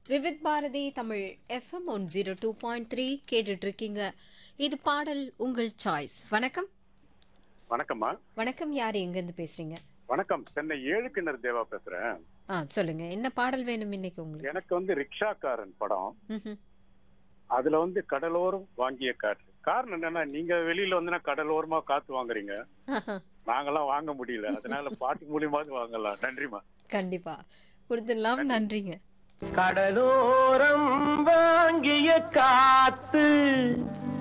Vividh Bharati Tamil FM one zero two point three கேட்டுட்டு இருக்கீங்க இது பாடல் உங்கள் சாய்ஸ் வணக்கம் வணக்கம்மா வணக்கம் யார் எங்கேருந்து பேசுறீங்க வணக்கம் சென்னை ஏழு கிணறு தேவா பேசுறேன் ஆ சொல்லுங்க என்ன பாடல் வேணும் இன்னைக்கு உங்களுக்கு எனக்கு வந்து ரிக்ஷாக்காரன் படம் ம்ஹும். அதுல வந்து கடலோரம் வாங்கிய காற்று காரணம் என்னன்னா நீங்க வெளியில வந்து கடலோரமா காத்து வாங்குறீங்க ஆஹா. நாங்கெல்லாம் வாங்க முடியல அதனால பாட்டு மூலியமாவது வாங்கலாம் நன்றிமா கண்டிப்பா கொடுத்துடலாம் நன்றிங்க கடலோரம் வாங்கிய காத்து